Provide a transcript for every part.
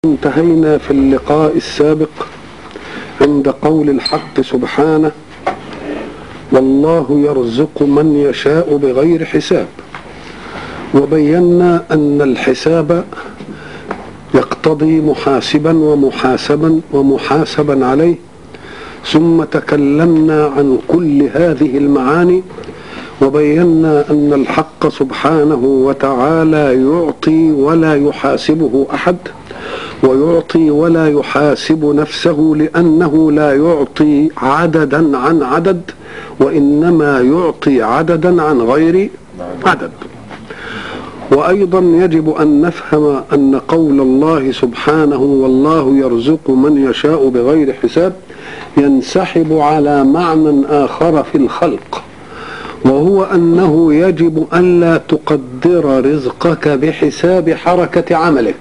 انتهينا في اللقاء السابق عند قول الحق سبحانه والله يرزق من يشاء بغير حساب وبينا ان الحساب يقتضي محاسبا ومحاسبا ومحاسبا عليه ثم تكلمنا عن كل هذه المعاني وبينا ان الحق سبحانه وتعالى يعطي ولا يحاسبه احد ويعطي ولا يحاسب نفسه لانه لا يعطي عددا عن عدد وانما يعطي عددا عن غير عدد وايضا يجب ان نفهم ان قول الله سبحانه والله يرزق من يشاء بغير حساب ينسحب على معنى اخر في الخلق وهو انه يجب الا تقدر رزقك بحساب حركه عملك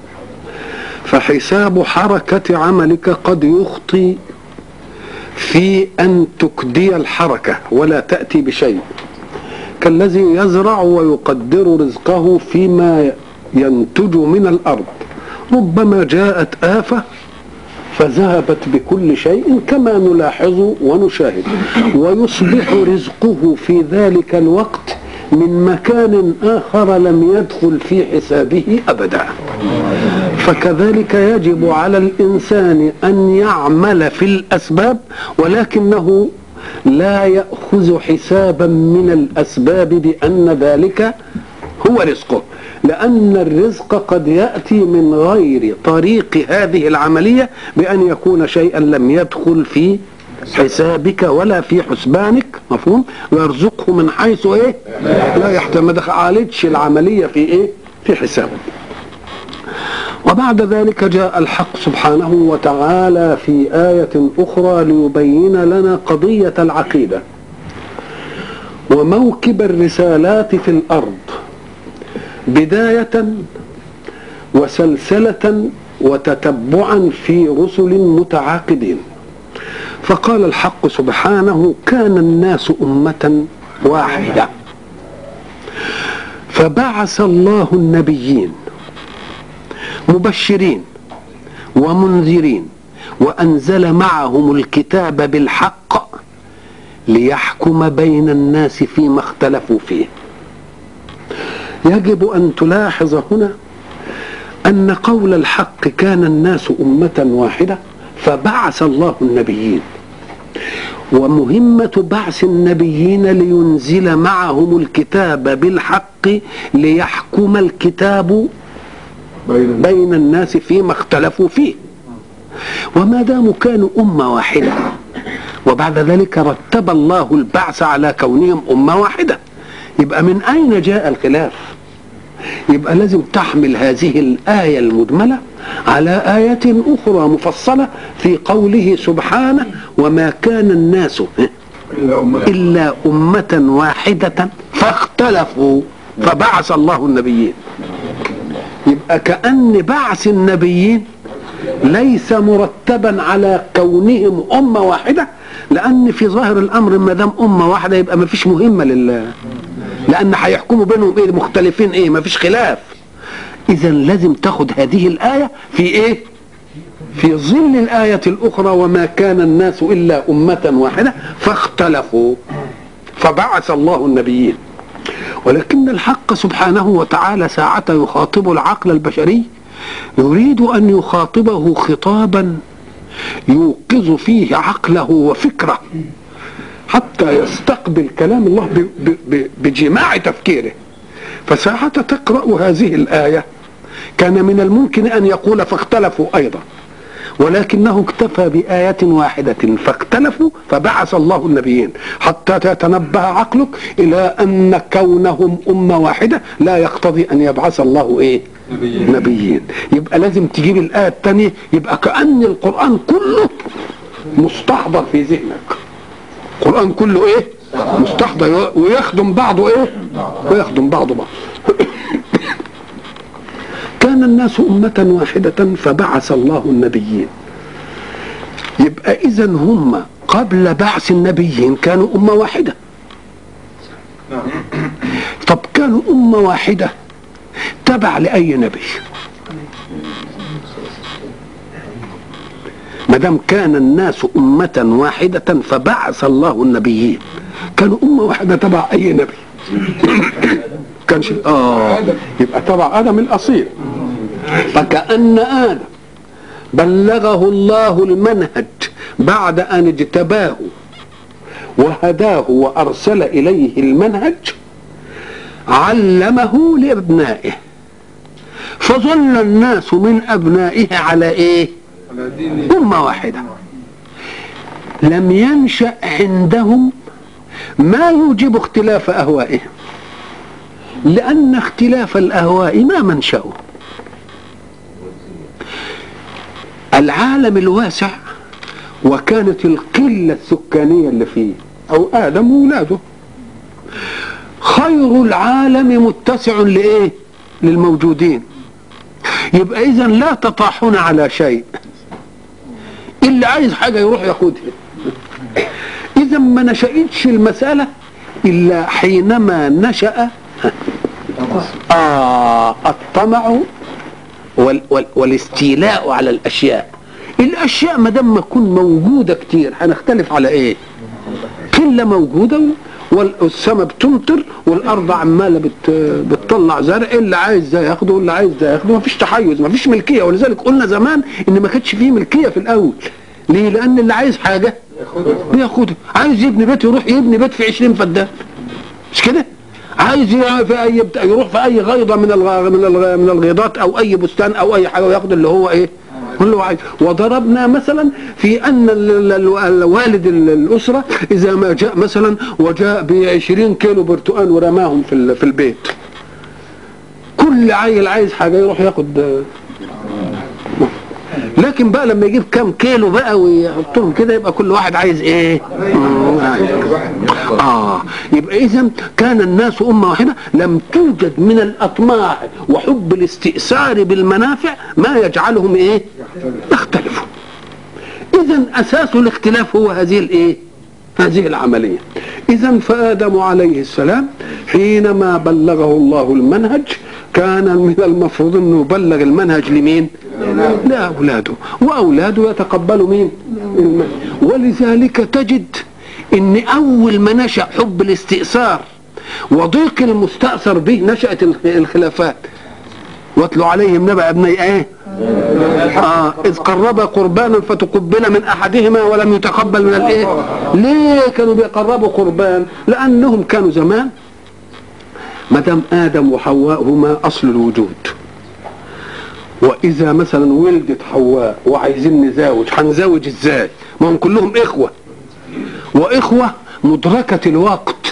فحساب حركه عملك قد يخطي في ان تكدي الحركه ولا تاتي بشيء كالذي يزرع ويقدر رزقه فيما ينتج من الارض ربما جاءت افه فذهبت بكل شيء كما نلاحظ ونشاهد ويصبح رزقه في ذلك الوقت من مكان اخر لم يدخل في حسابه ابدا فكذلك يجب على الانسان ان يعمل في الاسباب ولكنه لا ياخذ حسابا من الاسباب بان ذلك هو رزقه لأن الرزق قد يأتي من غير طريق هذه العملية بأن يكون شيئا لم يدخل في حسابك ولا في حسبانك مفهوم ويرزقه من حيث ايه لا يحتمل ما دخلتش العملية في ايه في حسابه وبعد ذلك جاء الحق سبحانه وتعالى في آية أخرى ليبين لنا قضية العقيدة وموكب الرسالات في الأرض بداية وسلسلة وتتبعا في رسل متعاقدين فقال الحق سبحانه كان الناس أمة واحدة فبعث الله النبيين مبشرين ومنذرين وأنزل معهم الكتاب بالحق ليحكم بين الناس فيما اختلفوا فيه يجب أن تلاحظ هنا أن قول الحق كان الناس أمة واحدة فبعث الله النبيين ومهمة بعث النبيين لينزل معهم الكتاب بالحق ليحكم الكتاب بين الناس فيما اختلفوا فيه وما داموا كانوا أمة واحدة وبعد ذلك رتب الله البعث على كونهم أمة واحدة يبقى من أين جاء الخلاف يبقى لازم تحمل هذه الآية المجملة على آية أخرى مفصلة في قوله سبحانه وما كان الناس إلا أمة واحدة فاختلفوا فبعث الله النبيين يبقى كأن بعث النبيين ليس مرتبا على كونهم أمة واحدة لأن في ظاهر الأمر ما دام أمة واحدة يبقى ما فيش مهمة لله لان هيحكموا بينهم ايه مختلفين ايه ما فيش خلاف اذا لازم تاخد هذه الايه في ايه في ظل الآية الأخرى وما كان الناس إلا أمة واحدة فاختلفوا فبعث الله النبيين ولكن الحق سبحانه وتعالى ساعة يخاطب العقل البشري يريد أن يخاطبه خطابا يوقظ فيه عقله وفكره حتى يستقبل كلام الله بجماع تفكيره فساعة تقرأ هذه الآية كان من الممكن أن يقول فاختلفوا أيضا ولكنه اكتفى بآية واحدة فاختلفوا فبعث الله النبيين حتى تتنبه عقلك إلى أن كونهم أمة واحدة لا يقتضي أن يبعث الله إيه نبيين, نبيين. يبقى لازم تجيب الآية الثانية يبقى كأن القرآن كله مستحضر في ذهنك القرآن كله ايه مستحضر ويخدم بعضه ايه ويخدم بعضه بعض كان الناس أمة واحدة فبعث الله النبيين يبقى إذا هم قبل بعث النبيين كانوا أمة واحدة طب كانوا أمة واحدة تبع لأي نبي ما دام كان الناس أمة واحدة فبعث الله النبيين كانوا أمة واحدة تبع أي نبي كانش آه يبقى تبع آدم الأصيل فكأن آدم بلغه الله المنهج بعد أن اجتباه وهداه وأرسل إليه المنهج علمه لأبنائه فظل الناس من أبنائه على إيه أمة واحدة لم ينشأ عندهم ما يوجب اختلاف أهوائهم لأن اختلاف الأهواء ما منشأه العالم الواسع وكانت القلة السكانية اللي فيه أو آدم وولاده خير العالم متسع لإيه للموجودين يبقى إذا لا تطاحون على شيء اللي عايز حاجة يروح ياخدها إذا ما نشأتش المسألة إلا حينما نشأ آه الطمع وال وال والاستيلاء على الأشياء الأشياء ما دام ما تكون موجودة كتير هنختلف على إيه؟ قلة موجودة والسماء بتمطر والارض عماله بت بتطلع زرع اللي عايز ده ياخده واللي عايز ده ياخده ما فيش تحيز ما فيش ملكيه ولذلك قلنا زمان ان ما كانش فيه ملكيه في الاول ليه؟ لان اللي عايز حاجه بياخدها عايز يبني بيت يروح يبني بيت في 20 فدان مش كده؟ عايز في اي يروح في اي غيضه من الغ... من الغ... من الغيضات او اي بستان او اي حاجه وياخد اللي هو ايه؟ كله عايز وضربنا مثلا في ان الوالد الاسره اذا ما جاء مثلا وجاء ب 20 كيلو برتقال ورماهم في في البيت كل عيل عايز حاجه يروح ياخد لكن بقى لما يجيب كام كيلو بقى ويحطهم كده يبقى كل واحد عايز ايه اه يبقى اذا كان الناس امه واحده لم توجد من الاطماع وحب الاستئثار بالمنافع ما يجعلهم ايه يختلفوا اذا اساس الاختلاف هو هذه الايه هذه العمليه اذا فادم عليه السلام حينما بلغه الله المنهج كان من المفروض انه يبلغ المنهج لمين لاولاده واولاده يتقبلوا مين المنهج. ولذلك تجد ان اول ما نشا حب الاستئثار وضيق المستأثر به نشأت الخلافات واتلو عليهم نبأ ابني ايه آه إذ قرب قربانا فتقبل من أحدهما ولم يتقبل من الإيه ليه كانوا بيقربوا قربان لأنهم كانوا زمان ما دام آدم وحواء هما أصل الوجود وإذا مثلا ولدت حواء وعايزين نزاوج هنزاوج إزاي ما هم كلهم إخوة وإخوة مدركة الوقت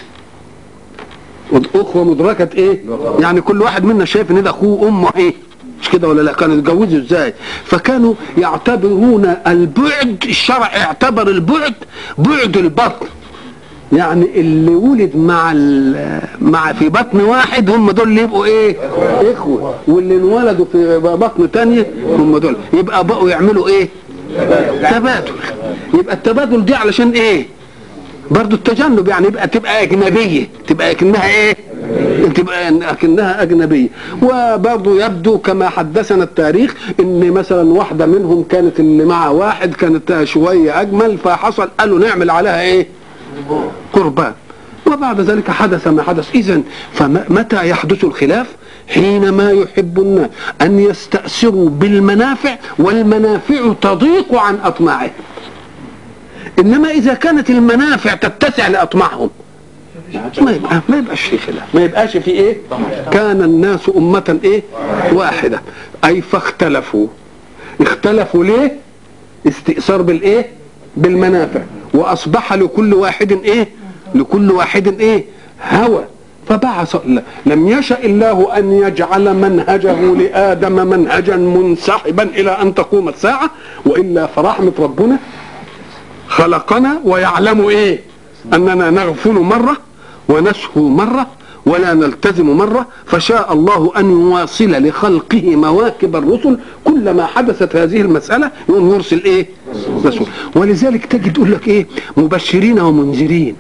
اخوه مدركه ايه يعني كل واحد منا شايف ان ده اخوه وامه ايه مش كده ولا لا كانوا يتجوزوا ازاي فكانوا يعتبرون البعد الشرع اعتبر البعد بعد البطن يعني اللي ولد مع مع في بطن واحد هم دول اللي يبقوا ايه اخوه واللي انولدوا في بطن تانية هم دول يبقى بقوا يعملوا ايه تبادل يبقى التبادل دي علشان ايه برضو التجنب يعني يبقى تبقى اجنبيه تبقى اكنها ايه تبقى اكنها اجنبيه وبرضو يبدو كما حدثنا التاريخ ان مثلا واحده منهم كانت اللي مع واحد كانت شويه اجمل فحصل قالوا نعمل عليها ايه قربان وبعد ذلك حدث ما حدث اذا فمتى يحدث الخلاف حينما يحب الناس ان يستأثروا بالمنافع والمنافع تضيق عن اطماعهم انما اذا كانت المنافع تتسع لاطماعهم ما يبقى ما يبقاش في خلاف ما يبقاش في ايه كان الناس امه ايه واحده اي فاختلفوا اختلفوا ليه استئثار بالايه بالمنافع واصبح لكل واحد ايه لكل واحد ايه هوى فبعث لم يشأ الله أن يجعل منهجه لآدم منهجا منسحبا إلى أن تقوم الساعة وإلا فرحمة ربنا خلقنا ويعلم ايه اننا نغفل مره ونسهو مره ولا نلتزم مرة فشاء الله أن يواصل لخلقه مواكب الرسل كلما حدثت هذه المسألة يقوم يرسل إيه رسول ولذلك تجد يقول لك إيه مبشرين ومنذرين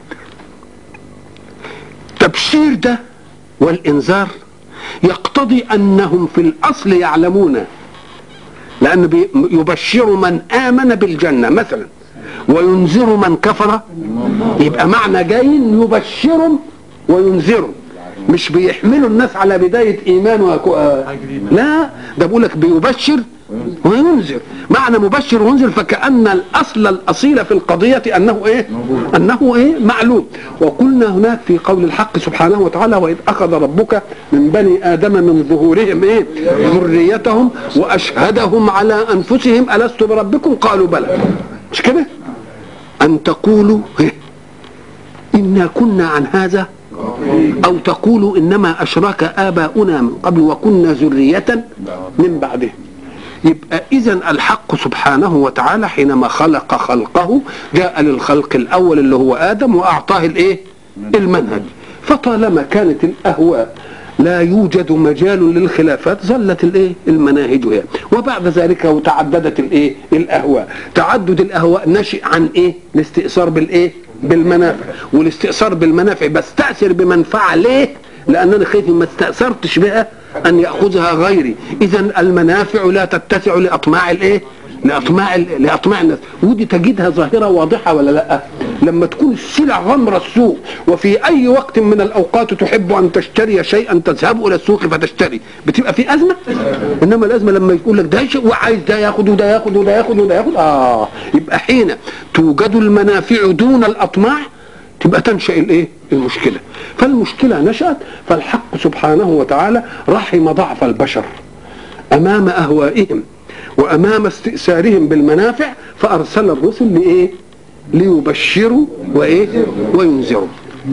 تبشير ده والإنذار يقتضي أنهم في الأصل يعلمون لأن بي- يبشر من آمن بالجنة مثلا وينذر من كفر يبقى معنى جايين يبشرهم وينذرهم مش بيحملوا الناس على بداية إيمان وكو... آه، لا ده بيقول لك بيبشر وينذر معنى مبشر وينذر فكأن الأصل الأصيل في القضية أنه إيه أنه إيه معلوم وقلنا هناك في قول الحق سبحانه وتعالى وإذ أخذ ربك من بني آدم من ظهورهم إيه ذريتهم وأشهدهم على أنفسهم ألست بربكم قالوا بلى مش كده أن تقولوا إيه؟ إنا كنا عن هذا أو تقولوا إنما أشرك آباؤنا من قبل وكنا ذرية من بعدهم يبقى إذا الحق سبحانه وتعالى حينما خلق خلقه جاء للخلق الأول اللي هو آدم وأعطاه الإيه؟ المنهج فطالما كانت الأهواء لا يوجد مجال للخلافات ظلت الايه المناهج هي وبعد ذلك وتعددت الايه الاهواء تعدد الاهواء نشئ عن ايه الاستئثار بالايه بالمنافع والاستئثار بالمنافع بستأثر بمنفعة ليه لان انا خايف ما استأثرتش بها ان ياخذها غيري اذا المنافع لا تتسع لاطماع الايه لاطماع ال- لاطماع الناس ودي تجدها ظاهره واضحه ولا لا لما تكون السلع غمر السوق وفي اي وقت من الاوقات تحب ان تشتري شيئا تذهب الى السوق فتشتري بتبقى في ازمه انما الازمه لما يقول لك ده شيء وعايز ده ياخد وده ياخد وده ياخد وده ياخد اه يبقى حين توجد المنافع دون الاطماع تبقى تنشا الايه المشكله فالمشكله نشات فالحق سبحانه وتعالى رحم ضعف البشر امام اهوائهم وامام استئثارهم بالمنافع فارسل الرسل لايه ليبشروا وايه وينذروا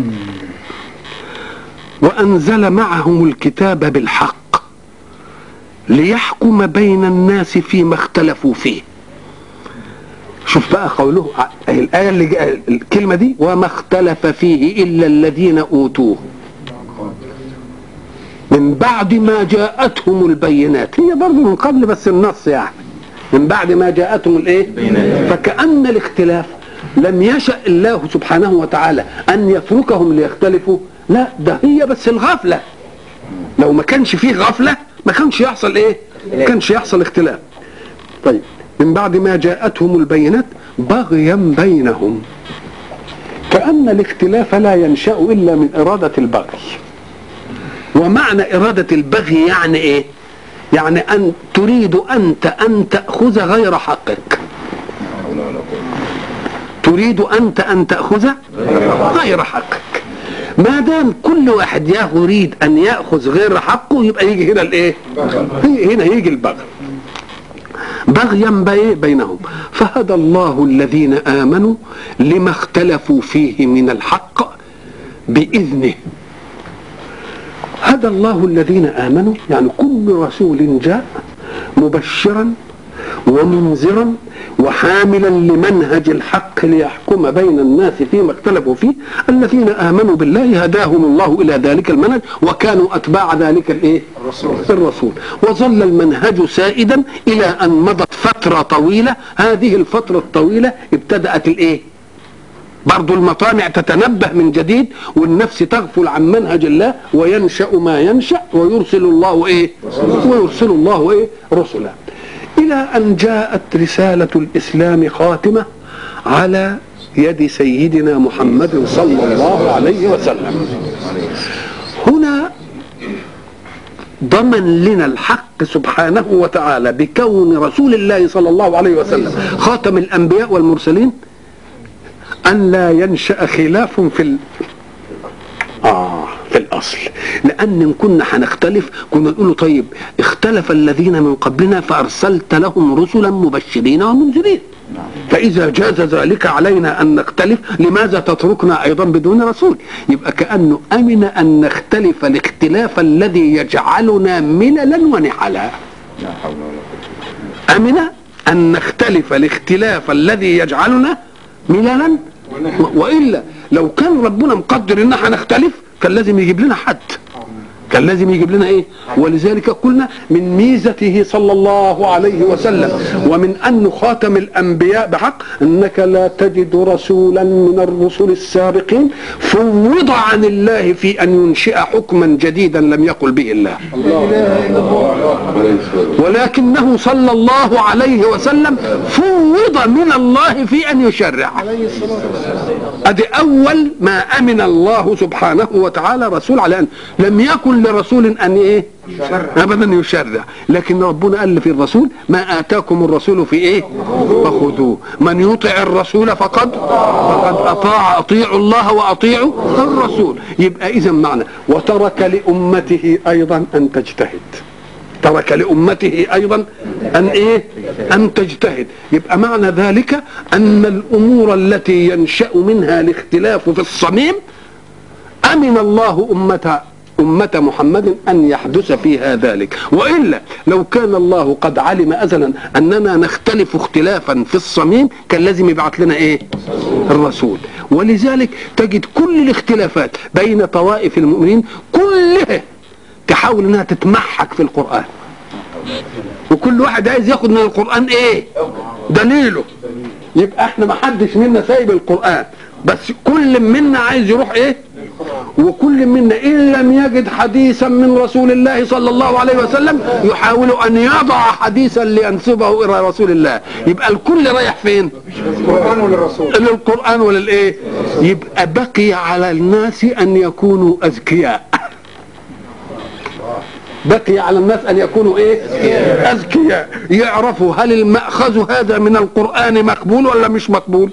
وانزل معهم الكتاب بالحق ليحكم بين الناس فيما اختلفوا فيه شوف بقى قوله ع- الآية اللي جاء الكلمة دي وما اختلف فيه إلا الذين أوتوه من بعد ما جاءتهم البينات هي برضه من قبل بس النص يعني من بعد ما جاءتهم الايه فكأن الاختلاف لم يشأ الله سبحانه وتعالى أن يتركهم ليختلفوا لا ده هي بس الغفلة لو ما كانش فيه غفلة ما كانش يحصل ايه ما كانش يحصل اختلاف طيب من بعد ما جاءتهم البينات بغيا بينهم كأن الاختلاف لا ينشأ إلا من إرادة البغي ومعنى إرادة البغي يعني إيه يعني أن تريد أنت أن تأخذ غير حقك تريد أنت أن تأخذ غير حقك ما دام كل واحد يريد أن يأخذ غير حقه يبقى يجي هنا الإيه هنا يجي البغي بغيا بي- بينهم فهدى الله الذين آمنوا لما اختلفوا فيه من الحق بإذنه هدى الله الذين آمنوا يعني كل رسول جاء مبشرا ومنذرا وحاملا لمنهج الحق ليحكم بين الناس فيما اختلفوا فيه الذين آمنوا بالله هداهم الله إلى ذلك المنهج وكانوا أتباع ذلك الإيه؟ الرسول. الرسول وظل المنهج سائدا إلى أن مضت فترة طويلة هذه الفترة الطويلة ابتدأت الإيه؟ برضو المطامع تتنبه من جديد والنفس تغفل عن منهج الله وينشأ ما ينشأ ويرسل الله ايه ويرسل الله ايه رسلا الى ان جاءت رسالة الاسلام خاتمة على يد سيدنا محمد صلى الله عليه وسلم هنا ضمن لنا الحق سبحانه وتعالى بكون رسول الله صلى الله عليه وسلم خاتم الانبياء والمرسلين أن لا ينشأ خلاف في ال... آه في الأصل لأن إن كنا هنختلف كنا نقول له طيب اختلف الذين من قبلنا فأرسلت لهم رسلا مبشرين ومنذرين فإذا جاز ذلك علينا أن نختلف لماذا تتركنا أيضا بدون رسول يبقى كأنه أمن أن نختلف الاختلاف الذي يجعلنا مللا ونحلا أمن أن نختلف الاختلاف الذي يجعلنا مللا و- وإلا لو كان ربنا مقدر إن احنا نختلف كان لازم يجيب لنا حد كان لازم يجيب لنا ايه ولذلك قلنا من ميزته صلى الله عليه وسلم ومن انه خاتم الانبياء بحق انك لا تجد رسولا من الرسل السابقين فوض عن الله في ان ينشئ حكما جديدا لم يقل به الله ولكنه صلى الله عليه وسلم فوض من الله في ان يشرع ادي اول ما امن الله سبحانه وتعالى رسول على ان لم يكن لرسول ان ايه ابدا يشرع لكن ربنا قال في الرسول ما اتاكم الرسول في ايه فخذوه من يطع الرسول فقد فقد اطاع اطيعوا الله واطيعوا الرسول يبقى اذا معنى وترك لامته ايضا ان تجتهد ترك لأمته أيضا أن إيه أن تجتهد يبقى معنى ذلك أن الأمور التي ينشأ منها الاختلاف في الصميم أمن الله أمة أمة محمد أن يحدث فيها ذلك وإلا لو كان الله قد علم أزلا أننا نختلف اختلافا في الصميم كان لازم يبعث لنا إيه الرسول ولذلك تجد كل الاختلافات بين طوائف المؤمنين كلها تحاول انها تتمحك في القرآن وكل واحد عايز ياخد من القرآن ايه دليله يبقى احنا ما حدش منا سايب القرآن بس كل منا عايز يروح ايه وكل منا ان لم يجد حديثا من رسول الله صلى الله عليه وسلم يحاول ان يضع حديثا لينسبه الى رسول الله يبقى الكل رايح فين القرآن وللرسول للقرآن وللايه يبقى بقي على الناس ان يكونوا اذكياء بقي على الناس ان يكونوا ايه اذكياء يعرفوا هل المأخذ هذا من القرآن مقبول ولا مش مقبول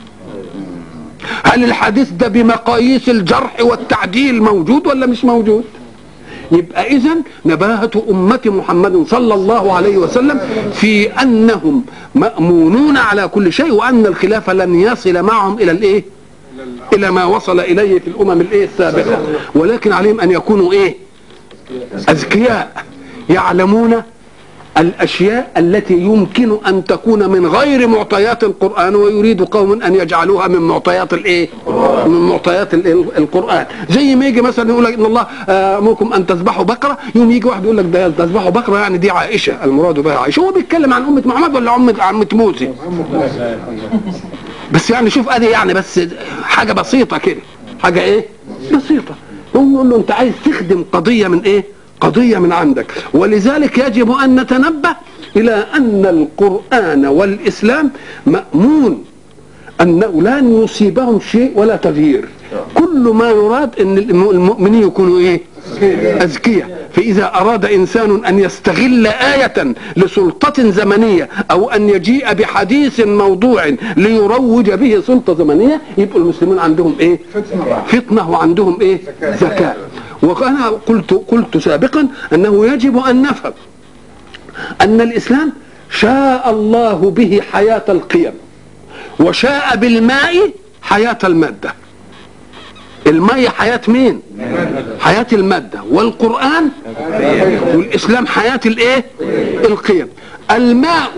هل الحديث ده بمقاييس الجرح والتعديل موجود ولا مش موجود يبقى اذا نباهة أمة محمد صلى الله عليه وسلم في أنهم مأمونون على كل شيء وأن الخلاف لن يصل معهم إلى الإيه إلى ما وصل إليه في الأمم الإيه السابقة ولكن عليهم أن يكونوا إيه أذكياء يعلمون الأشياء التي يمكن أن تكون من غير معطيات القرآن ويريد قوم أن يجعلوها من معطيات الإيه؟ من معطيات الإيه؟ القرآن زي ما يجي مثلا يقول لك إن الله أمركم أن تذبحوا بقرة يوم يجي واحد يقول لك ده تذبحوا بقرة يعني دي عائشة المراد بها عائشة هو بيتكلم عن أمة محمد ولا أمة عمة موسى بس يعني شوف أدي يعني بس حاجة بسيطة كده حاجة إيه؟ بسيطة هو يقول له أنت عايز تخدم قضية من إيه؟ قضية من عندك ولذلك يجب أن نتنبه إلى أن القرآن والإسلام مأمون أنه لن يصيبهم شيء ولا تغيير كل ما يراد أن المؤمنين يكونوا إيه أذكياء فإذا أراد إنسان أن يستغل آية لسلطة زمنية أو أن يجيء بحديث موضوع ليروج به سلطة زمنية يبقى المسلمين عندهم إيه فتنة وعندهم إيه ذكاء وأنا قلت قلت سابقا أنه يجب أن نفهم أن الإسلام شاء الله به حياة القيم وشاء بالماء حياة المادة الماء حياة مين حياة المادة والقرآن والإسلام حياة الايه القيم الماء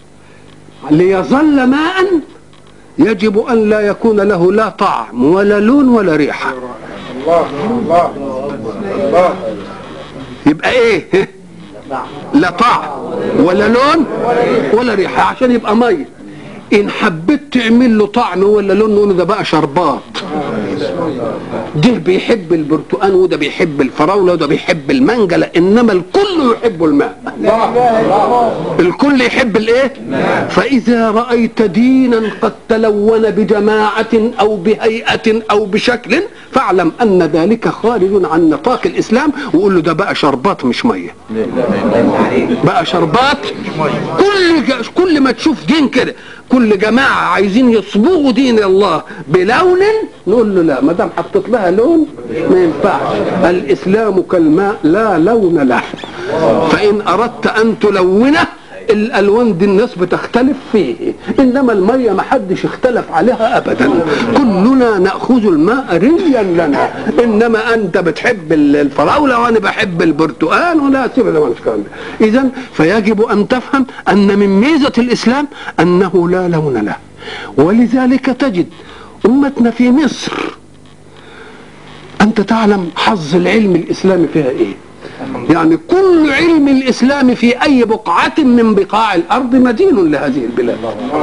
ليظل ماء يجب أن لا يكون له لا طعم ولا لون ولا ريحة الله الله الله يبقى ايه لا طعم ولا لون ولا ريحه عشان يبقى ميه ان حبيت تعمل له طعم ولا لون نقول ده بقى شربات ده بيحب البرتقال وده بيحب الفراوله وده بيحب المانجا انما الكل يحب الماء الكل يحب الايه فاذا رايت دينا قد تلون بجماعه او بهيئه او بشكل فاعلم ان ذلك خارج عن نطاق الاسلام وقول له ده بقى شربات مش ميه بقى شربات كل ج- كل ما تشوف دين كده كل جماعه عايزين يصبغوا دين الله بلون نقول له لا ما دام حطيت لها لون ما ينفعش الاسلام كالماء لا لون له فان اردت ان تلونه الالوان دي الناس بتختلف فيه انما الميه ما حدش اختلف عليها ابدا كلنا ناخذ الماء ريا لنا انما انت بتحب الفراوله وانا بحب البرتقال ولا سيب ده مش كلام اذا فيجب ان تفهم ان من ميزه الاسلام انه لا لون له ولذلك تجد امتنا في مصر انت تعلم حظ العلم الاسلامي فيها ايه يعني كل علم الإسلام في أي بقعة من بقاع الأرض مدين لهذه البلاد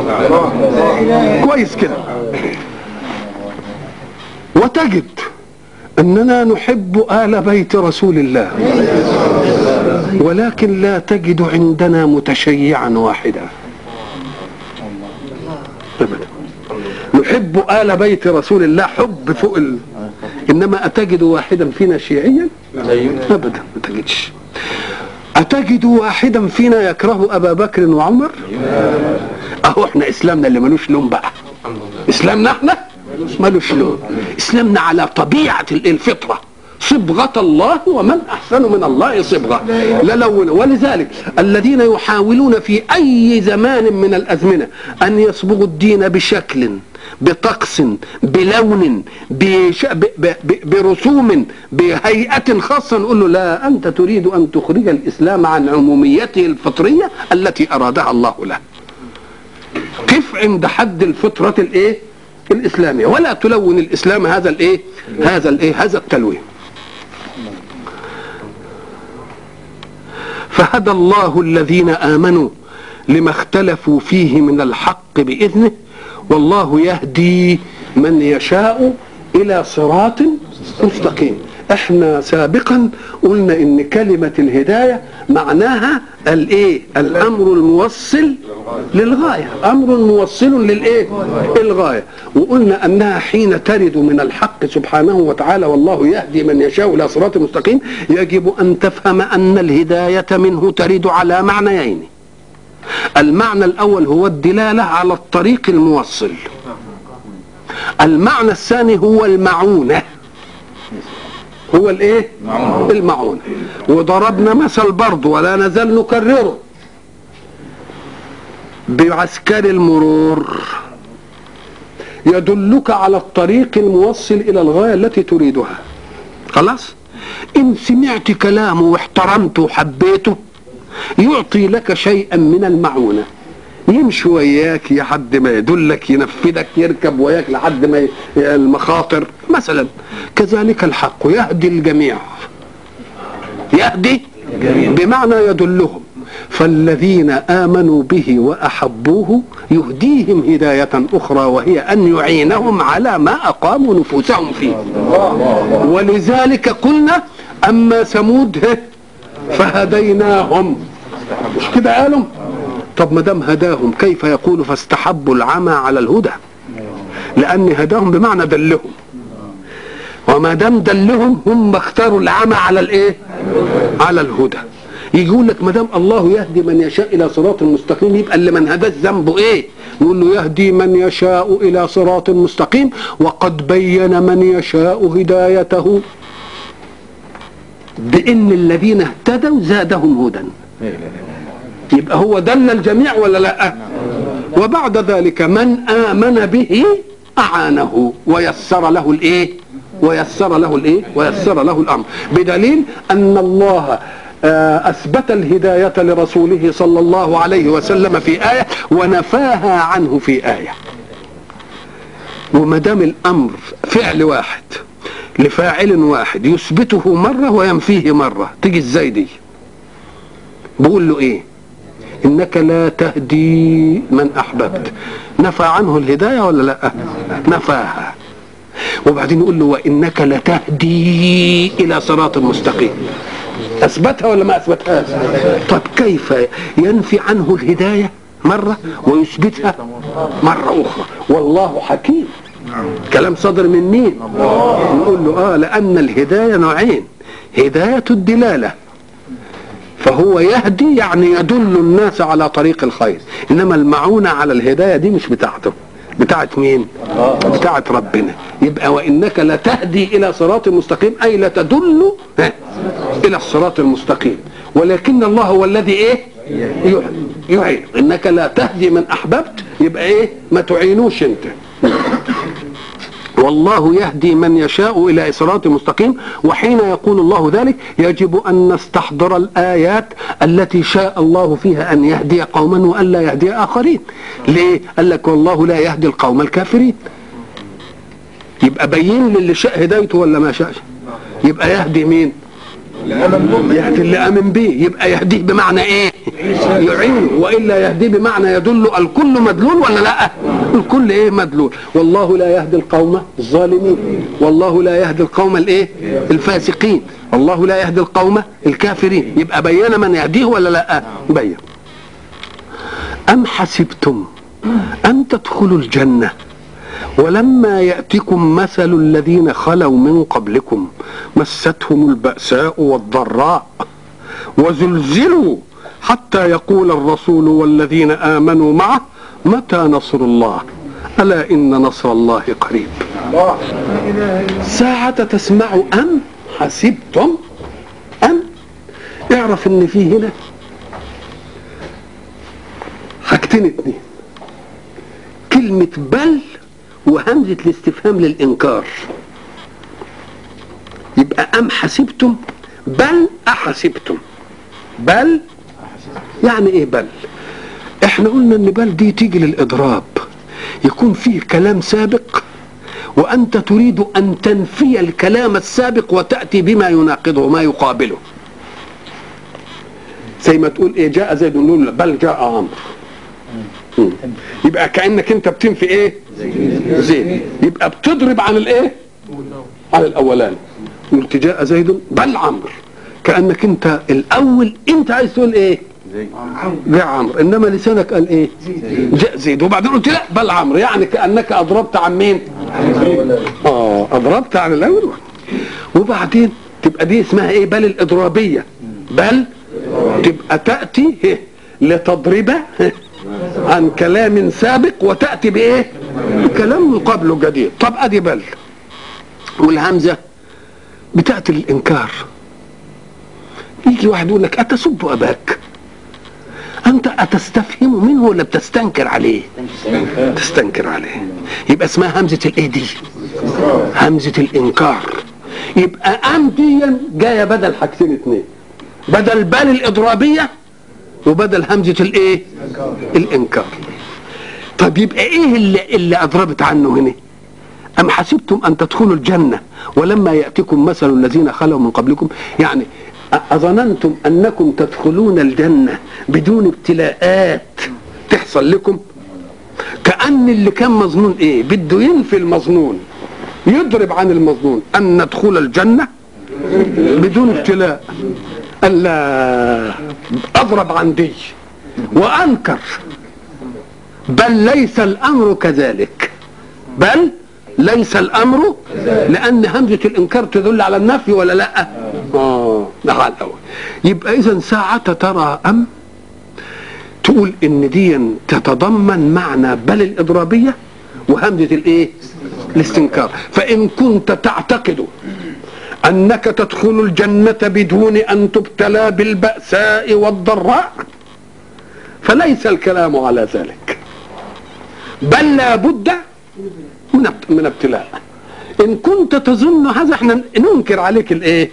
كويس كده وتجد أننا نحب آل بيت رسول الله ولكن لا تجد عندنا متشيعا واحدا أبدا نحب آل بيت رسول الله حب فوق ال... إنما أتجد واحدا فينا شيعيا أبدا ما تجدش أتجد واحدا فينا يكره أبا بكر وعمر أهو إحنا إسلامنا اللي ملوش لون بقى إسلامنا إحنا ملوش لون إسلامنا على طبيعة الفطرة صبغة الله ومن أحسن من الله صبغة لا لون ولذلك الذين يحاولون في أي زمان من الأزمنة أن يصبغوا الدين بشكل بطقس بلون بش... ب... ب... ب... برسوم بهيئة خاصة نقول له لا أنت تريد أن تخرج الإسلام عن عموميته الفطرية التي أرادها الله له قف عند حد الفطرة الإيه الإسلامية ولا تلون الإسلام هذا الإيه هذا الإيه هذا التلوين فهدى الله الذين آمنوا لما اختلفوا فيه من الحق بإذنه والله يهدي من يشاء إلى صراط مستقيم احنا سابقا قلنا ان كلمة الهداية معناها الايه الامر الموصل للغاية امر موصل للايه الغاية وقلنا انها حين ترد من الحق سبحانه وتعالى والله يهدي من يشاء الى صراط مستقيم يجب ان تفهم ان الهداية منه ترد على معنيين المعنى الاول هو الدلالة على الطريق الموصل المعنى الثاني هو المعونه هو الايه المعونة وضربنا مثل برضه ولا نزال نكرره بعسكر المرور يدلك على الطريق الموصل الى الغايه التي تريدها خلاص ان سمعت كلامه واحترمته وحبيته يعطي لك شيئا من المعونه يمشي وياك لحد ما يدلك ينفذك يركب وياك لحد ما ي... المخاطر مثلا كذلك الحق يهدي الجميع يهدي بمعنى يدلهم فالذين آمنوا به وأحبوه يهديهم هداية أخرى وهي أن يعينهم على ما أقاموا نفوسهم فيه ولذلك قلنا أما ثمود فهديناهم مش كده قالوا طب ما دام هداهم كيف يقول فاستحبوا العمى على الهدى لان هداهم بمعنى دلهم وما دام دلهم هم اختاروا العمى على الايه على الهدى يجي يقول لك ما دام الله يهدي من يشاء الى صراط مستقيم يبقى اللي من هداه ذنبه ايه نقول له يهدي من يشاء الى صراط مستقيم وقد بين من يشاء هدايته بان الذين اهتدوا زادهم هدى يبقى هو دل الجميع ولا لا وبعد ذلك من آمن به أعانه ويسر له الإيه ويسر له الإيه ويسر له الأمر بدليل أن الله أثبت الهداية لرسوله صلى الله عليه وسلم في آية ونفاها عنه في آية وما دام الأمر فعل واحد لفاعل واحد يثبته مرة وينفيه مرة تيجي ازاي دي بقول له ايه انك لا تهدي من احببت نفى عنه الهدايه ولا لا نفاها وبعدين يقول له وانك لتهدي الى صراط مستقيم اثبتها ولا ما اثبتهاش طب كيف ينفي عنه الهدايه مره ويثبتها مره اخرى والله حكيم كلام صدر من مين نقول له اه لان الهدايه نوعين هدايه الدلاله فهو يهدي يعني يدل الناس على طريق الخير انما المعونة على الهداية دي مش بتاعته بتاعت مين بتاعت ربنا يبقى وانك لتهدي الى صراط مستقيم اي لتدل الى الصراط المستقيم ولكن الله هو الذي ايه يعين انك لا تهدي من احببت يبقى ايه ما تعينوش انت والله يهدي من يشاء الى صراط مستقيم وحين يقول الله ذلك يجب ان نستحضر الايات التي شاء الله فيها ان يهدي قوما والا يهدي اخرين ليه قال لك والله لا يهدي القوم الكافرين يبقى بين للي شاء هدايته ولا ما شاءش يبقى يهدي مين يهدي اللي امن به يبقى يهديه بمعنى ايه يعينه والا يهديه بمعنى يدل الكل مدلول ولا لا الكل ايه مدلول والله لا يهدي القوم الظالمين والله لا يهدي القوم الايه الفاسقين والله لا يهدي القوم الكافرين يبقى بين من يهديه ولا لا بين ام حسبتم ان تدخلوا الجنه ولما يأتكم مثل الذين خلوا من قبلكم مستهم البأساء والضراء وزلزلوا حتى يقول الرسول والذين آمنوا معه متى نصر الله ألا إن نصر الله قريب الله ساعة تسمع أم حسبتم أم اعرف إن في هنا حاجتين اتنين كلمة بل وهمزة الاستفهام للإنكار يبقى أم حسبتم بل أحسبتم بل يعني إيه بل إحنا قلنا إن بل دي تيجي للإضراب يكون فيه كلام سابق وأنت تريد أن تنفي الكلام السابق وتأتي بما يناقضه ما يقابله زي ما تقول إيه جاء زيد نقول بل جاء عمرو مم. يبقى كأنك أنت بتنفي إيه زيد يبقى بتضرب عن الايه عن الاولاني قلت جاء زيد بل عمرو كانك انت الاول انت عايز تقول ايه جاء عمرو انما لسانك قال ايه جاء زيد وبعدين قلت لا بل عمرو يعني كانك اضربت عن مين اه اضربت عن الاول وبعدين تبقى دي اسمها ايه بل الاضرابيه بل تبقى تاتي هي لتضرب عن كلام سابق وتأتي بإيه كلام مقابله جديد طب أدي بل والهمزة بتأتي للإنكار يجي واحد يقول لك أتسب أباك أنت أتستفهم منه ولا بتستنكر عليه تستنكر عليه يبقى اسمها همزة الإيه دي همزة الإنكار يبقى أم دي جاية بدل حاجتين اتنين بدل بل الإضرابية وبدل همزة الايه الانكار طب يبقى ايه اللي, اللي اضربت عنه هنا ام حسبتم ان تدخلوا الجنة ولما يأتكم مثل الذين خلوا من قبلكم يعني اظننتم انكم تدخلون الجنة بدون ابتلاءات تحصل لكم كأن اللي كان مظنون ايه بده ينفي المظنون يضرب عن المظنون ان ندخل الجنة بدون ابتلاء ألا أضرب عن دي وأنكر بل ليس الأمر كذلك بل ليس الأمر لأن همزة الإنكار تدل على النفي ولا لا آه ده على الأول يبقى إذا ساعة ترى أم تقول إن دي تتضمن معنى بل الإضرابية وهمزة الإيه الاستنكار فإن كنت تعتقد أنك تدخل الجنة بدون أن تبتلى بالبأساء والضراء فليس الكلام على ذلك بل لا بد من من ابتلاء إن كنت تظن هذا احنا ننكر عليك الايه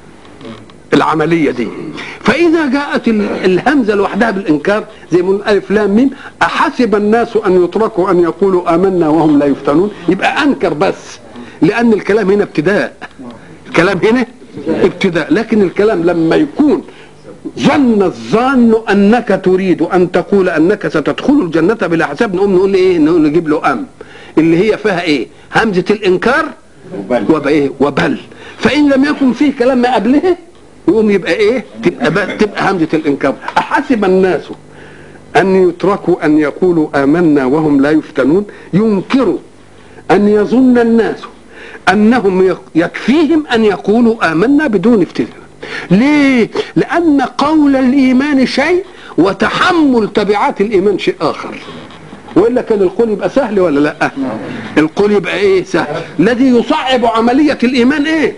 العملية دي فإذا جاءت الهمزة لوحدها بالإنكار زي ما ألف لام ميم أحسب الناس أن يتركوا أن يقولوا آمنا وهم لا يفتنون يبقى أنكر بس لأن الكلام هنا ابتداء الكلام هنا ابتداء لكن الكلام لما يكون ظن الظان انك تريد ان تقول انك ستدخل الجنه بلا حساب نقوم نقول ايه نقول نجيب له ام اللي هي فيها ايه همزه الانكار وبل ايه وبل فان لم يكن فيه كلام ما قبله يقوم يبقى ايه تبقى بقى تبقى همزه الانكار احسب الناس ان يتركوا ان يقولوا امنا وهم لا يفتنون ينكروا ان يظن الناس انهم يكفيهم ان يقولوا امنا بدون افتتان ليه لان قول الايمان شيء وتحمل تبعات الايمان شيء اخر والا كان القول يبقى سهل ولا لا القول يبقى ايه سهل الذي يصعب عمليه الايمان ايه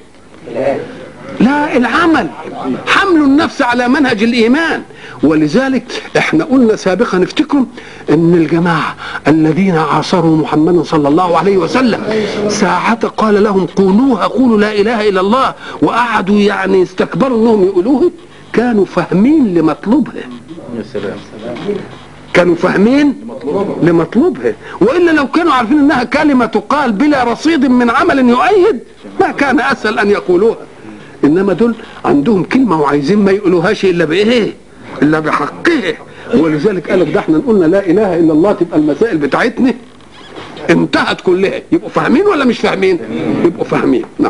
لا العمل حمل النفس على منهج الايمان ولذلك احنا قلنا سابقا افتكروا ان الجماعه الذين عاصروا محمدا صلى الله عليه وسلم ساعة قال لهم قولوها قولوا لا اله الا الله وقعدوا يعني استكبروا انهم يقولوه كانوا فاهمين لمطلوبها كانوا فاهمين لمطلوبها والا لو كانوا عارفين انها كلمه تقال بلا رصيد من عمل يؤيد ما كان اسهل ان يقولوها انما دول عندهم كلمه وعايزين ما يقولوهاش الا بايه الا بحقه ولذلك قال لك ده احنا قلنا لا اله الا الله تبقى المسائل بتاعتنا انتهت كلها يبقوا فاهمين ولا مش فاهمين يبقوا فاهمين نعم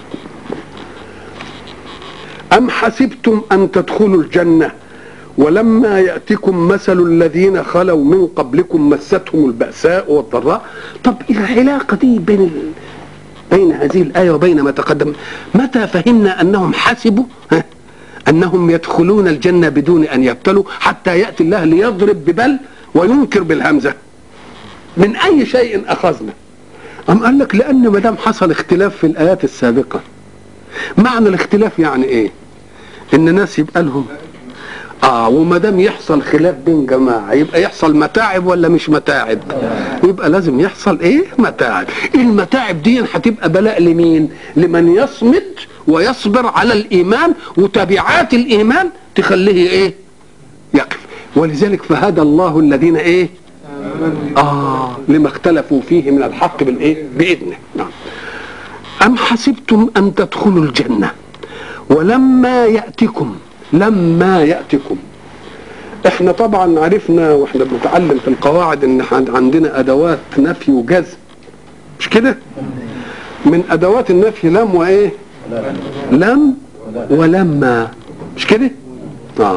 أم حسبتم أن تدخلوا الجنة ولما يأتكم مثل الذين خلوا من قبلكم مستهم البأساء والضراء طب العلاقة دي بين ال... بين هذه الآية وبين ما تقدم متى فهمنا أنهم حسبوا ها؟ أنهم يدخلون الجنة بدون أن يبتلوا حتى يأتي الله ليضرب ببل وينكر بالهمزة من أي شيء أخذنا أم قال لك لأن ما دام حصل اختلاف في الآيات السابقة معنى الاختلاف يعني إيه؟ إن ناس يبقى لهم اه وما دام يحصل خلاف بين جماعه يبقى يحصل متاعب ولا مش متاعب يبقى لازم يحصل ايه متاعب المتاعب دي هتبقى بلاء لمين لمن يصمد ويصبر على الايمان وتبعات الايمان تخليه ايه يقف ولذلك فهدى الله الذين ايه اه لما اختلفوا فيه من الحق بالايه باذنه نعم ام حسبتم ان تدخلوا الجنه ولما ياتكم لما ياتكم احنا طبعا عرفنا واحنا بنتعلم في القواعد ان عندنا ادوات نفي وجزم مش كده من ادوات النفي لم وايه لم ولما مش كده اه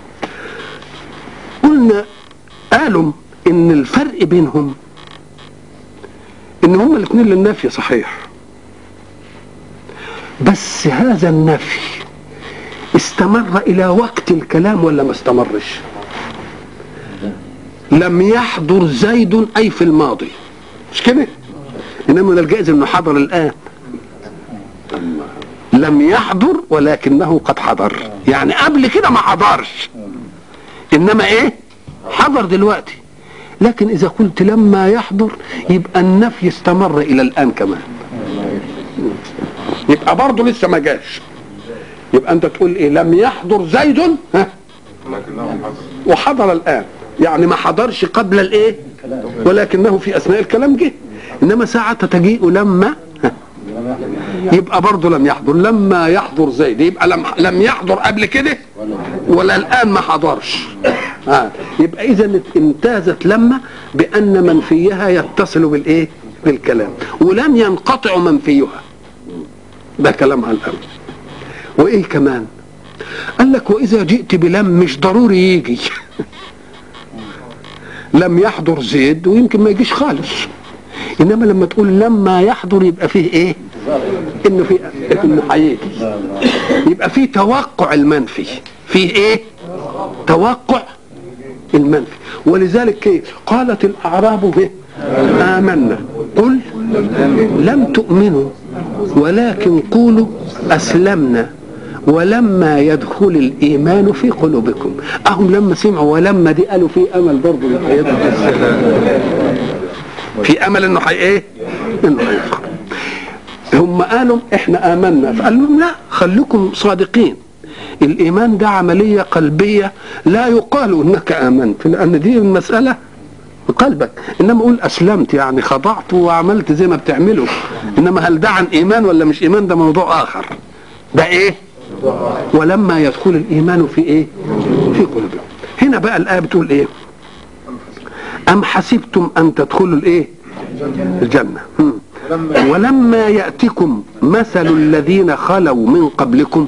قلنا قالوا ان الفرق بينهم ان هما الاثنين للنفي صحيح بس هذا النفي استمر الى وقت الكلام ولا ما استمرش لم يحضر زيد اي في الماضي مش كده انما من الجائز انه حضر الان لم يحضر ولكنه قد حضر يعني قبل كده ما حضرش انما ايه حضر دلوقتي لكن اذا قلت لما يحضر يبقى النفي استمر الى الان كمان يبقى برضه لسه ما جاش يبقى انت تقول ايه لم يحضر زيد ها وحضر الان يعني ما حضرش قبل الايه ولكنه في اثناء الكلام جه انما ساعة تجيء لما ها يبقى برضه لم يحضر لما يحضر زيد يبقى لم لم يحضر قبل كده ولا الان ما حضرش آه. يبقى اذا امتازت لما بان منفيها يتصل بالايه بالكلام ولم ينقطع منفيها ده كلام على الامر وايه كمان قال لك واذا جئت بلم مش ضروري يجي لم يحضر زيد ويمكن ما يجيش خالص انما لما تقول لما يحضر يبقى فيه ايه انه في انه هيجي يبقى فيه توقع المنفي فيه ايه توقع المنفي ولذلك ايه قالت الاعراب به امنا قل لم تؤمنوا ولكن قولوا اسلمنا ولما يدخل الايمان في قلوبكم اهم لما سمعوا ولما دي قالوا في امل برضه في امل انه حي ايه انه هيدخل هم قالوا احنا امنا فقال لهم لا خليكم صادقين الايمان ده عمليه قلبيه لا يقال انك امنت لان دي المساله قلبك انما اقول اسلمت يعني خضعت وعملت زي ما بتعمله انما هل ده عن ايمان ولا مش ايمان ده موضوع اخر ده ايه ولما يدخل الايمان في ايه في قلوبكم هنا بقى الايه بتقول ايه ام حسبتم ان تدخلوا الايه الجنه هم. ولما ياتكم مثل الذين خلوا من قبلكم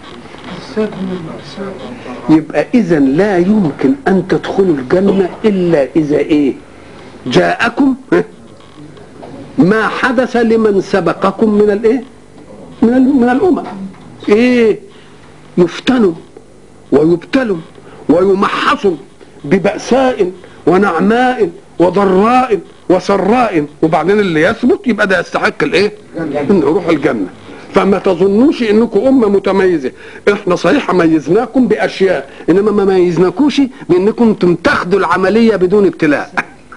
يبقى اذا لا يمكن ان تدخلوا الجنه الا اذا ايه جاءكم ما حدث لمن سبقكم من الايه من من الامم ايه يفتنوا ويبتلوا ويمحصوا ببأساء ونعماء وضراء وسراء وبعدين اللي يثبت يبقى ده يستحق الايه؟ انه يروح الجنه فما تظنوش انكم امه متميزه احنا صحيح ميزناكم باشياء انما ما ميزناكوش بانكم انتم تاخدوا العمليه بدون ابتلاء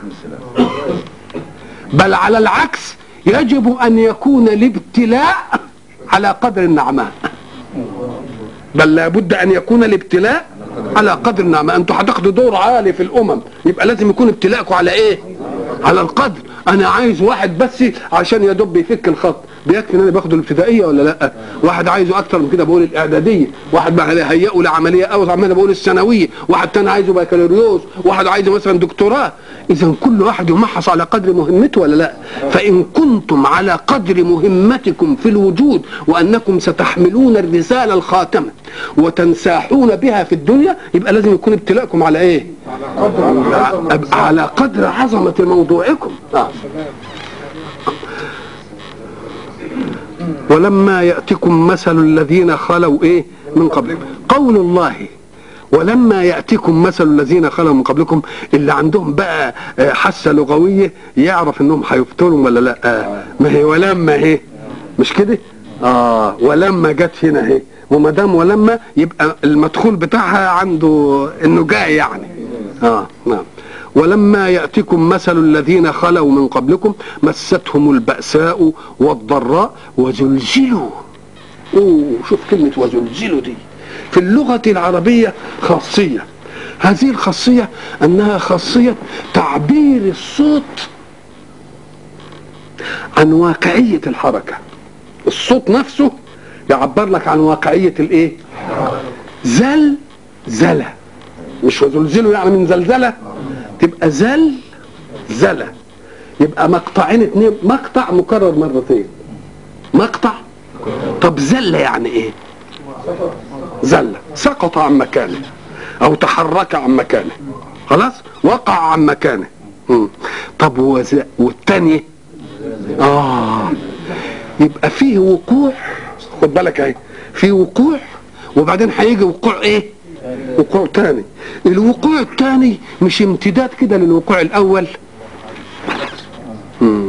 بل على العكس يجب ان يكون الابتلاء على قدر النعماء بل لابد ان يكون الابتلاء على قدر النعماء انتوا هتاخدوا دور عالي في الامم يبقى لازم يكون ابتلاءكم على ايه على القدر انا عايز واحد بس عشان يا دوب بيفك الخط بيكفي ان انا باخده الابتدائيه ولا لا واحد عايزه اكتر من كده بقول الاعداديه واحد بقى هيئه لعمليه او عمال بقول الثانويه واحد تاني عايزه بكالوريوس واحد عايزه مثلا دكتوراه اذا كل واحد يمحص على قدر مهمته ولا لا فان كنتم على قدر مهمتكم في الوجود وانكم ستحملون الرساله الخاتمه وتنساحون بها في الدنيا يبقى لازم يكون ابتلاءكم على ايه على قدر العظمة على قدر عظمة موضوعكم آه. ولما يأتكم مثل الذين خلوا ايه من قبلكم قول الله ولما يأتكم مثل الذين خلوا من قبلكم اللي عندهم بقى آه، حاسة لغوية يعرف انهم هيفتروا ولا لا آه. ما هي ولما هي مش كده اه ولما جت هنا اهي وما دام ولما يبقى المدخول بتاعها عنده انه جاي يعني اه نعم ولما يأتكم مثل الذين خلوا من قبلكم مستهم البأساء والضراء وزلزلوا اوه شوف كلمة وزلزلوا دي في اللغة العربية خاصية هذه الخاصية أنها خاصية تعبير الصوت عن واقعية الحركة الصوت نفسه يعبر لك عن واقعية الايه زل زلة مش وزلزله يعني من زلزلة تبقى زل زلة يبقى مقطعين اتنين مقطع مكرر مرتين مقطع طب زلة يعني ايه زلة سقط عن مكانه او تحرك عن مكانه خلاص وقع عن مكانه مم. طب وز... والتانية اه يبقى فيه وقوع خد بالك اهي في وقوع وبعدين هيجي وقوع ايه وقوع تاني الوقوع التاني مش امتداد كده للوقوع الاول مم.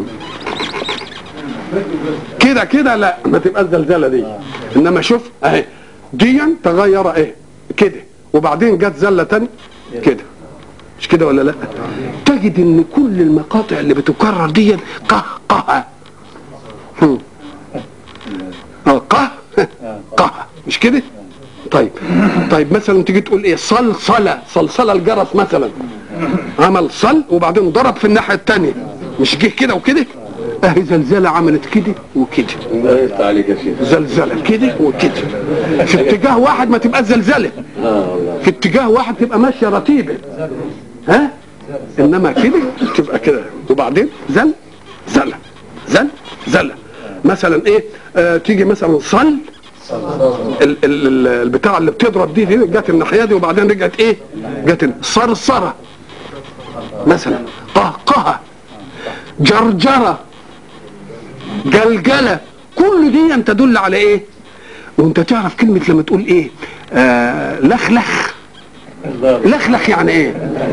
كده كده لا ما تبقى الزلزله دي انما شوف اهي ديا تغير ايه كده وبعدين جت زله تاني كده مش كده ولا لا تجد ان كل المقاطع اللي بتكرر دي قه قه هم. اه قه قه مش كده طيب طيب مثلا تيجي تقول ايه صلصله صلصله الجرس مثلا عمل صل وبعدين ضرب في الناحيه الثانيه مش جه كده وكده اهي زلزله عملت كده وكده الله يفتح عليك يا شيخ زلزله كده وكده في اتجاه واحد ما تبقى زلزله اه والله في اتجاه واحد تبقى ماشيه رتيبه ها انما كده تبقى كده وبعدين زل زله زل زله مثلا ايه آه تيجي مثلا صل ال- ال- ال- البتاع اللي بتضرب دي دي جت الناحيه دي وبعدين رجعت ايه جت صرصره مثلا قهقهه جرجره جلجله كل دي تدل على ايه وانت تعرف كلمه لما تقول ايه آه لخلخ لخلخ يعني ايه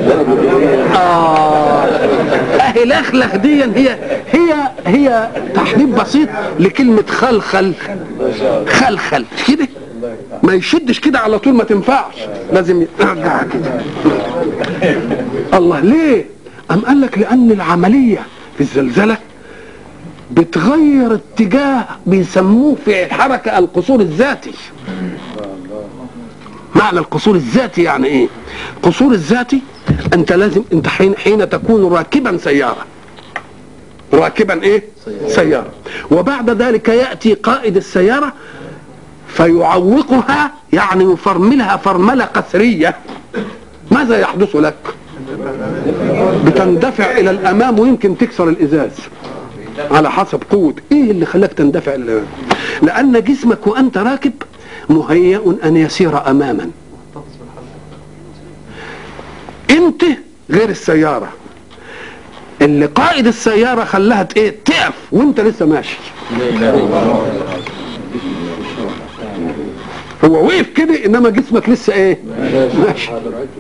اه اهي لخلخ دي هي هي هي تحديد بسيط لكلمه خلخل خلخل كده ما يشدش كده على طول ما تنفعش لازم يرجع كده الله ليه ام قال لك لان العمليه في الزلزله بتغير اتجاه بيسموه في الحركه القصور الذاتي معنى القصور الذاتي يعني ايه القصور الذاتي انت لازم انت حين حين تكون راكبا سياره راكبا ايه سياره وبعد ذلك ياتي قائد السياره فيعوقها يعني يفرملها فرمله قسريه ماذا يحدث لك بتندفع الى الامام ويمكن تكسر الازاز على حسب قوة ايه اللي خلاك تندفع الى الامام لان جسمك وانت راكب مهيأ ان يسير اماما انت غير السيارة اللي قائد السيارة خلاها ت- ايه تقف وانت لسه ماشي هو وقف كده انما جسمك لسه ايه ماشي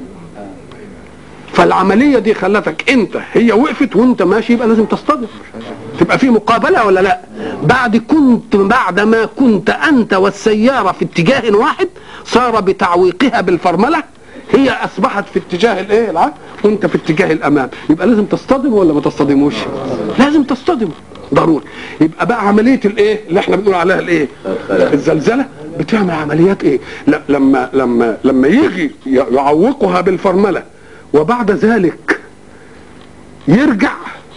فالعمليه دي خلتك انت هي وقفت وانت ماشي يبقى لازم تصطدم تبقى في مقابله ولا لا بعد كنت بعد ما كنت انت والسياره في اتجاه واحد صار بتعويقها بالفرمله هي اصبحت في اتجاه الايه العكس وانت في اتجاه الامام يبقى لازم تصطدم ولا ما تصطدموش لازم تصطدم ضروري يبقى بقى عمليه الايه اللي احنا بنقول عليها الايه الزلزله بتعمل عمليات ايه لا لما لما لما يجي يعوقها بالفرمله وبعد ذلك يرجع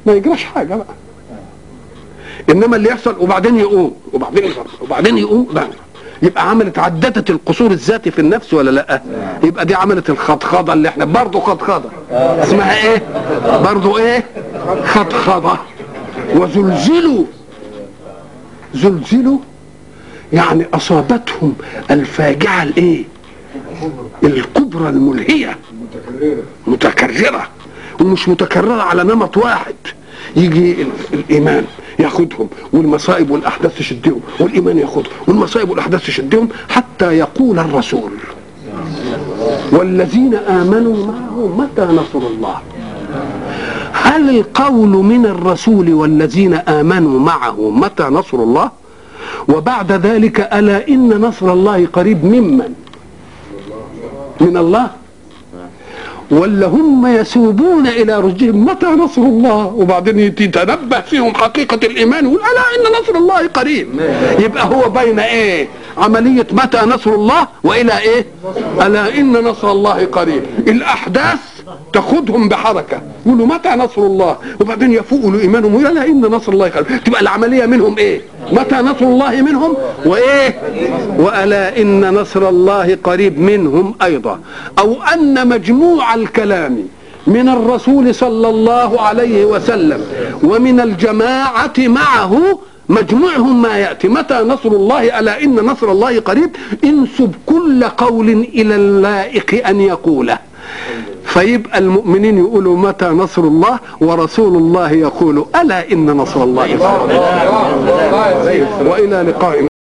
ما يجراش حاجه بقى انما اللي يحصل وبعدين يقوم وبعدين يقوم وبعدين يقوم لا يبقى عملت عددت القصور الذاتي في النفس ولا لا يبقى دي عملت الخضخضه اللي احنا برضه خضخضه اسمها ايه برضه ايه خضخضه وزلزلوا زلزلوا يعني اصابتهم الفاجعه الايه الكبرى الملهيه متكرره ومش متكرره على نمط واحد يجي ال- الايمان ياخدهم والمصائب والاحداث تشدهم والايمان ياخدهم والمصائب والاحداث تشدهم حتى يقول الرسول والذين امنوا معه متى نصر الله هل القول من الرسول والذين امنوا معه متى نصر الله وبعد ذلك الا ان نصر الله قريب ممن من الله ولا هم يسوبون الى رشدهم متى نصر الله وبعدين تتنبه فيهم حقيقه الايمان يقول الا ان نصر الله قريب يبقى هو بين ايه عمليه متى نصر الله والى ايه الا ان نصر الله قريب الاحداث تاخذهم بحركه يقولوا متى نصر الله وبعدين يفوقوا لايمانهم ويقول الا ان نصر الله قريب تبقى العمليه منهم ايه متى نصر الله منهم وايه والا ان نصر الله قريب منهم ايضا او ان مجموع الكلام من الرسول صلى الله عليه وسلم ومن الجماعه معه مجموعهم ما ياتي متى نصر الله الا ان نصر الله قريب انسب كل قول الى اللائق ان يقوله فيبقى المؤمنين يقولوا متى نصر الله ورسول الله يقول الا ان نصر الله قريب والى لقاء